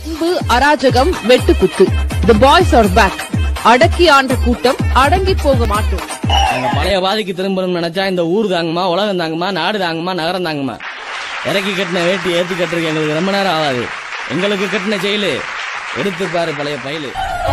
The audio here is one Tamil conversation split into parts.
அன்பு அராஜகம் வெட்டுக்குத்து தி பாய்ஸ் ஆர் பேக் அடக்கி ஆண்ட கூட்டம் அடங்கி போக மாட்டோம் நாங்க பழைய பாதைக்கு திரும்பணும்னு நினைச்சா இந்த ஊர் தாங்குமா உலகம் தாங்குமா நாடு தாங்குமா நகரம் தாங்குமா இறக்கி கட்டின வேட்டி ஏத்தி கட்டுறதுக்கு எங்களுக்கு ரொம்ப நேரம் ஆகாது எங்களுக்கு கட்டின செயலு எடுத்து பாரு பழைய பயிலு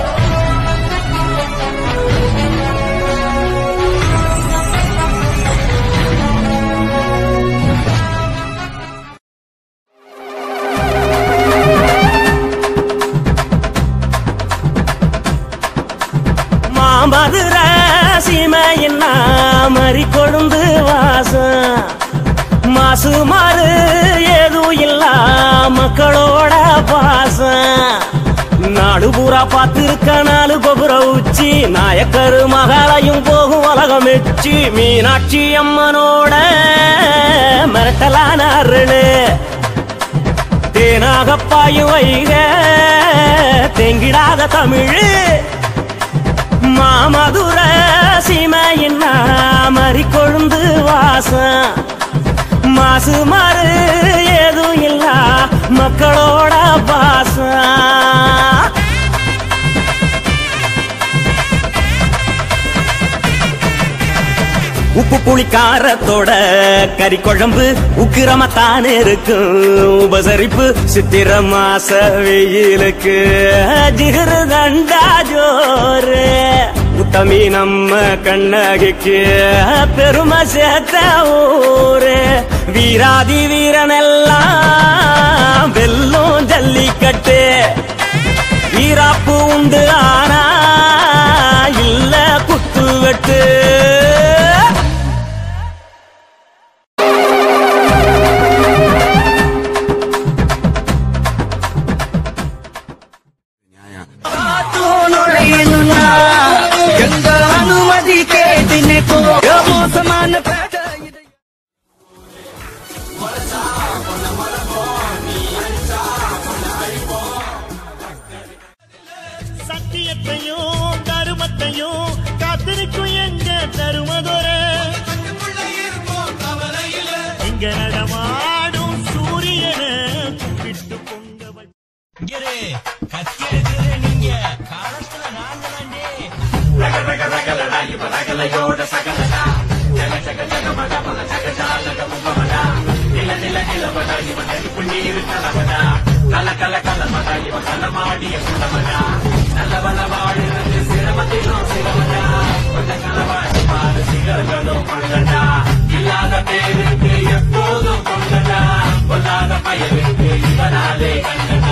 மாமதுர சீமையின் மறி கொழுந்து வாசம் மாசு மாறு ஏதும் இல்ல மக்களோட பாசம் நாடு பூரா பார்த்திருக்க நாலு கோபுர உச்சி நாயக்கரு மகாலயும் போகும் உலகம் எச்சி மீனாட்சி அம்மனோட மிரட்டலான அருளு தேனாக பாயும் வைக தெங்கிடாத தமிழ் மாமதுர சீமையின் மறி கொழுந்து வாசம் மாசு மாறு ஏதும் இல்ல மக்களோட பாசம் உப்பு புளி காரத்தோட கறி குழம்பு உக்கிரமத்தான் இருக்கும் உபசரிப்பு சித்திர மாச வெயிலுக்கு ஜிகரு தண்டா ஜோரு உத்தமி நம்ம கண்ணகிக்கு பெருமை சேர்த்த ஊரு வீராதி வீரனெல்லாம் வெல்லும் ஜல்லிக்கட்டு வீராப்பு உண்டு ஆனா இல்ல குத்து வெட்டு எங்க அனுமதி கேட்டினே மோசமான சத்தியத்தையும் தருமத்தையும் காத்திருக்கும் எங்க தருமதுர இங்க நடமாடும் சூரியன கும்பிட்டு பொங்க வை- இல்லாத பேருக்கு எப்போதும் கொண்டடா பொல்லாத பயலுக்கு இவனாலே கண்டடா